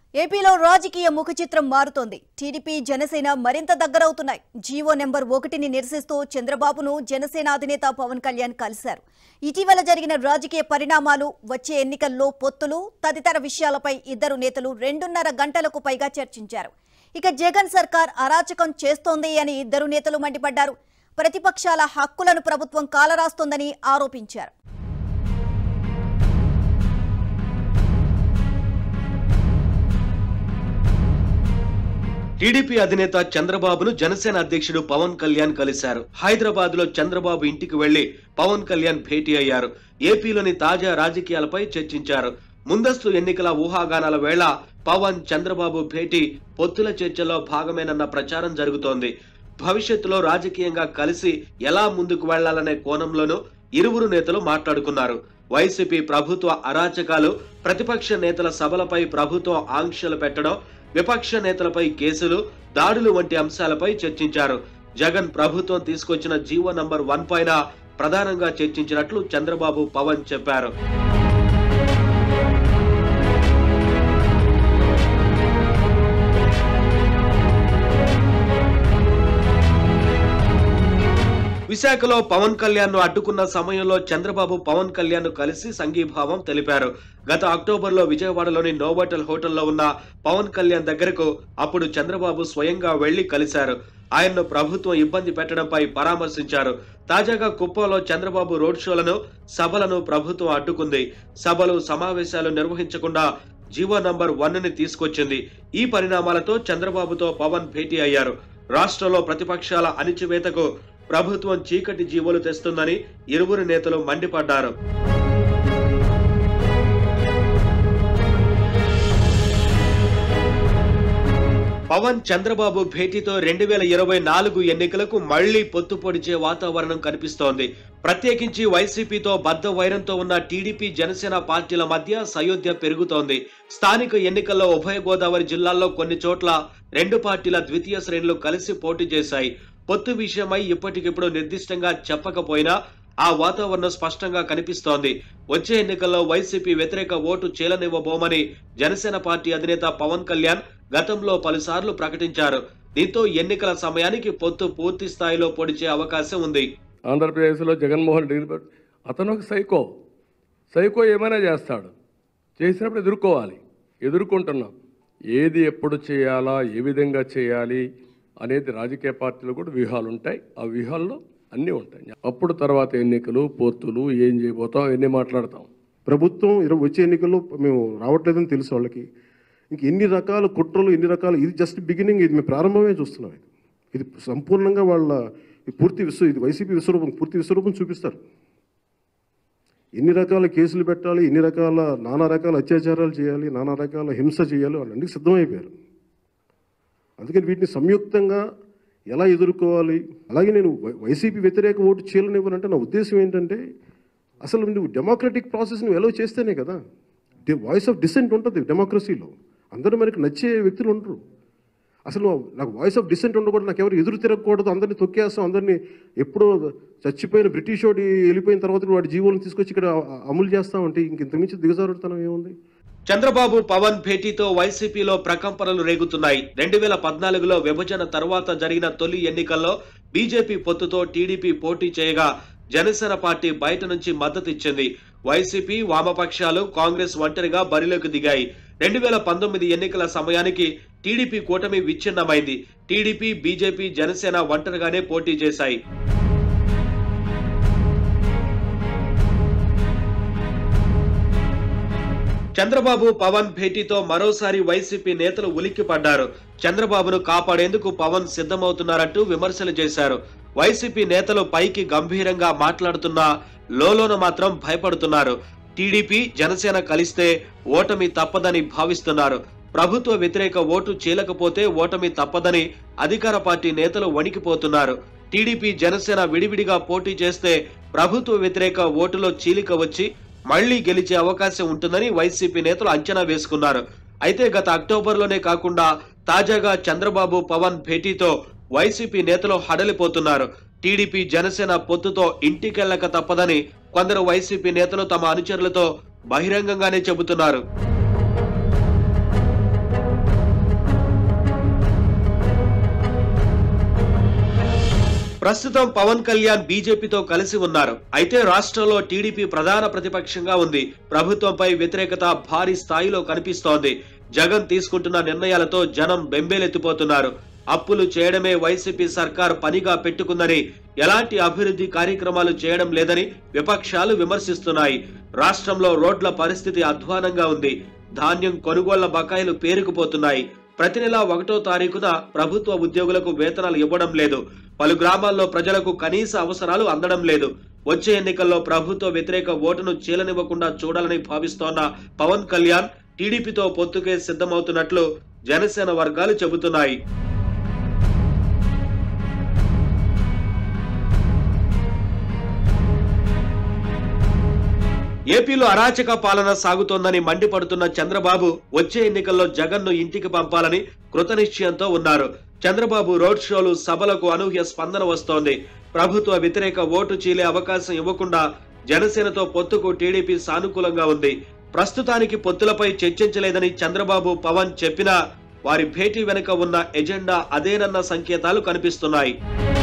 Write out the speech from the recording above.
ఏపీలో రాజకీయ ముఖ చిత్రం మారుతోంది టీడీపీ జనసేన మరింత దగ్గరవుతున్నాయి జీవో నెంబర్ ఒకటిని నిరసిస్తూ చంద్రబాబును జనసేన అధినేత పవన్ కళ్యాణ్ కలిశారు ఇటీవల జరిగిన రాజకీయ పరిణామాలు వచ్చే ఎన్నికల్లో పొత్తులు తదితర విషయాలపై ఇద్దరు నేతలు రెండున్నర గంటలకు పైగా చర్చించారు ఇక జగన్ సర్కార్ అరాచకం చేస్తోంది అని ఇద్దరు నేతలు మండిపడ్డారు ప్రతిపక్షాల హక్కులను ప్రభుత్వం కాలరాస్తోందని ఆరోపించారు టీడీపీ అధినేత చంద్రబాబును జనసేన అధ్యక్షుడు పవన్ కళ్యాణ్ కలిశారు హైదరాబాద్ లో చంద్రబాబు ఇంటికి వెళ్లి పవన్ కళ్యాణ్ భేటీ అయ్యారు ఏపీలోని తాజా రాజకీయాలపై చర్చించారు ముందస్తు ఎన్నికల ఊహాగానాల వేళ పవన్ చంద్రబాబు భేటీ పొత్తుల చర్చలో భాగమేనన్న ప్రచారం జరుగుతోంది భవిష్యత్తులో రాజకీయంగా కలిసి ఎలా ముందుకు వెళ్లాలనే కోణంలోనూ ఇరువురు నేతలు మాట్లాడుకున్నారు వైసీపీ ప్రభుత్వ అరాచకాలు ప్రతిపక్ష నేతల సభలపై ప్రభుత్వం ఆంక్షలు పెట్టడం విపక్ష నేతలపై కేసులు దాడులు వంటి అంశాలపై చర్చించారు జగన్ ప్రభుత్వం తీసుకొచ్చిన జీవో నంబర్ వన్ పైన ప్రధానంగా చర్చించినట్లు చంద్రబాబు పవన్ చెప్పారు విశాఖలో పవన్ కళ్యాణ్ ను అడ్డుకున్న సమయంలో చంద్రబాబు పవన్ కళ్యాణ్ ను కలిసి సంఘీభావం తెలిపారు గత అక్టోబర్ లో విజయవాడలోని నోవోటల్ హోటల్లో ఉన్న పవన్ కళ్యాణ్ దగ్గరకు అప్పుడు చంద్రబాబు స్వయంగా వెళ్లి కలిశారు ఆయన్ను ప్రభుత్వం ఇబ్బంది పెట్టడంపై పరామర్శించారు తాజాగా కుప్పంలో చంద్రబాబు రోడ్ షోలను సభలను ప్రభుత్వం అడ్డుకుంది సభలు సమావేశాలు నిర్వహించకుండా జీవో నంబర్ వన్ ని తీసుకొచ్చింది ఈ పరిణామాలతో చంద్రబాబుతో పవన్ భేటీ అయ్యారు రాష్ట్రంలో ప్రతిపక్షాల అణిచివేతకు ప్రభుత్వం చీకటి జీవోలు తెస్తుందని ఇరువురు నేతలు మండిపడ్డారు పవన్ చంద్రబాబు భేటీతో రెండు వేల ఇరవై నాలుగు ఎన్నికలకు మళ్లీ పొత్తు పొడిచే వాతావరణం కనిపిస్తోంది ప్రత్యేకించి వైసీపీతో బద్ద వైరంతో ఉన్న టీడీపీ జనసేన పార్టీల మధ్య సయోధ్య పెరుగుతోంది స్థానిక ఎన్నికల్లో ఉభయ గోదావరి జిల్లాల్లో కొన్ని చోట్ల రెండు పార్టీల ద్వితీయ శ్రేణులు కలిసి పోటీ చేశాయి పొత్తు విషయమై ఇప్పటికిప్పుడు నిర్దిష్టంగా చెప్పకపోయినా ఆ వాతావరణం స్పష్టంగా కనిపిస్తోంది వచ్చే ఎన్నికల్లో వైసీపీ వ్యతిరేక ఓటు చేలనివ్వబోమని జనసేన పార్టీ అధినేత పవన్ కళ్యాణ్ గతంలో పలుసార్లు ప్రకటించారు దీంతో ఎన్నికల సమయానికి పొత్తు పూర్తి స్థాయిలో పొడిచే అవకాశం ఉంది ఆంధ్రప్రదేశ్లో జగన్మోహన్ రెడ్డి గారు అతను ఒక సైకో సైకో ఏమైనా చేస్తాడు చేసినప్పుడు ఎదుర్కోవాలి ఎదుర్కొంటున్నాం ఏది ఎప్పుడు చేయాలా ఏ విధంగా చేయాలి అనేది రాజకీయ పార్టీలు కూడా వ్యూహాలు ఉంటాయి ఆ వ్యూహాల్లో అన్నీ ఉంటాయి అప్పుడు తర్వాత ఎన్నికలు పొత్తులు ఏం చేయబోతాం అవన్నీ మాట్లాడతాం ప్రభుత్వం ఇరవై వచ్చే ఎన్నికల్లో మేము రావట్లేదని తెలుసు వాళ్ళకి ఇంక ఎన్ని రకాల కుట్రలు ఎన్ని రకాల ఇది జస్ట్ బిగినింగ్ ఇది మేము ప్రారంభమే చూస్తున్నాం ఇది ఇది సంపూర్ణంగా వాళ్ళ ఈ పూర్తి విశ్వ ఇది వైసీపీ విశ్వరూపం పూర్తి విశ్వరూపం చూపిస్తారు ఎన్ని రకాల కేసులు పెట్టాలి ఎన్ని రకాల నానా రకాల అత్యాచారాలు చేయాలి నానా రకాల హింస చేయాలి వాళ్ళు అన్నిటికీ సిద్ధమైపోయారు అందుకని వీటిని సంయుక్తంగా ఎలా ఎదుర్కోవాలి అలాగే నేను వై- వైసీపీ వ్యతిరేక ఓటు చేయాలనివ్వనంటే నా ఉద్దేశం ఏంటంటే అసలు నువ్వు డెమోక్రటిక్ ప్రాసెస్ నువ్వు ఎలా చేస్తేనే కదా వాయిస్ ఆఫ్ డిసెంట్ ఉంటుంది డెమోక్రసీలో అందరూ మనకి నచ్చే వ్యక్తులు ఉండరు అసలు నాకు వాయిస్ ఆఫ్ డిసెంట్ ఉండకూడదు నాకు ఎవరు ఎదురు తిరగకూడదు అందరినీ తొక్కేస్తాం అందరినీ ఎప్పుడో చచ్చిపోయిన బ్రిటిష్ వాడి వెళ్ళిపోయిన తర్వాత వాడి జీవోలను తీసుకొచ్చి ఇక్కడ అ- అమలు చేస్తామంటే ఇంక ఇంతకుమించి దిగజారుడుతనం ఏముంది చంద్రబాబు పవన్ భేటీతో వైసీపీలో ప్రకంపనలు రేగుతున్నాయి రెండు వేల పద్నాలుగులో విభజన తర్వాత జరిగిన తొలి ఎన్నికల్లో బీజేపీ పొత్తుతో టీడీపీ పోటీ చేయగా జనసేన పార్టీ బయట నుంచి మద్దతు ఇచ్చింది వైసీపీ వామపక్షాలు కాంగ్రెస్ ఒంటరిగా బరిలోకి దిగాయి రెండు వేల పంతొమ్మిది ఎన్నికల సమయానికి టీడీపీ కూటమి విచ్ఛిన్నమైంది టీడీపీ బీజేపీ జనసేన ఒంటరిగానే పోటీ చేశాయి చంద్రబాబు పవన్ భేటీతో మరోసారి వైసీపీ నేతలు ఉలిక్కిపడ్డారు చంద్రబాబును కాపాడేందుకు పవన్ సిద్ధమవుతున్నారంటూ విమర్శలు చేశారు వైసీపీ నేతలు పైకి గంభీరంగా మాట్లాడుతున్నా లోలోన మాత్రం భయపడుతున్నారు టీడీపీ జనసేన కలిస్తే ఓటమి తప్పదని భావిస్తున్నారు ప్రభుత్వ వ్యతిరేక ఓటు చీలకపోతే ఓటమి తప్పదని అధికార పార్టీ నేతలు వణికిపోతున్నారు టీడీపీ జనసేన విడివిడిగా పోటీ చేస్తే ప్రభుత్వ వ్యతిరేక ఓటులో చీలిక వచ్చి మళ్లీ గెలిచే అవకాశం ఉంటుందని వైసీపీ నేతలు అంచనా వేసుకున్నారు అయితే గత అక్టోబర్లోనే కాకుండా తాజాగా చంద్రబాబు పవన్ భేటీతో వైసీపీ నేతలు హడలిపోతున్నారు టీడీపీ జనసేన పొత్తుతో ఇంటికెళ్లక తప్పదని కొందరు వైసీపీ నేతలు తమ అనుచరులతో బహిరంగంగానే చెబుతున్నారు ప్రస్తుతం పవన్ కళ్యాణ్ బీజేపీతో కలిసి ఉన్నారు అయితే రాష్ట్రంలో టీడీపీ ప్రధాన ప్రతిపక్షంగా ఉంది ప్రభుత్వంపై వ్యతిరేకత భారీ స్థాయిలో కనిపిస్తోంది జగన్ తీసుకుంటున్న నిర్ణయాలతో జనం బెంబేలెత్తిపోతున్నారు అప్పులు చేయడమే వైసీపీ సర్కార్ పనిగా పెట్టుకుందని ఎలాంటి అభివృద్ధి కార్యక్రమాలు చేయడం లేదని విపక్షాలు విమర్శిస్తున్నాయి రాష్ట్రంలో రోడ్ల పరిస్థితి అధ్వానంగా ఉంది ధాన్యం కొనుగోళ్ల బకాయిలు పేరుకుపోతున్నాయి ప్రతి నెల ఒకటో తారీఖున ప్రభుత్వ ఉద్యోగులకు వేతనాలు ఇవ్వడం లేదు పలు గ్రామాల్లో ప్రజలకు కనీస అవసరాలు అందడం లేదు వచ్చే ఎన్నికల్లో ప్రభుత్వ వ్యతిరేక ఓటును చీలనివ్వకుండా చూడాలని భావిస్తోన్న పవన్ కళ్యాణ్ టీడీపీతో పొత్తుకే సిద్ధమవుతున్నట్లు జనసేన వర్గాలు చెబుతున్నాయి ఏపీలో అరాచక పాలన సాగుతోందని మండిపడుతున్న చంద్రబాబు వచ్చే ఎన్నికల్లో జగన్ ను ఇంటికి పంపాలని కృతనిశ్చయంతో ఉన్నారు చంద్రబాబు రోడ్ షోలు సభలకు అనూహ్య స్పందన వస్తోంది ప్రభుత్వ వ్యతిరేక ఓటు చీలే అవకాశం ఇవ్వకుండా జనసేనతో పొత్తుకు టీడీపీ సానుకూలంగా ఉంది ప్రస్తుతానికి పొత్తులపై చర్చించలేదని చంద్రబాబు పవన్ చెప్పినా వారి భేటీ వెనుక ఉన్న ఎజెండా అదేనన్న సంకేతాలు కనిపిస్తున్నాయి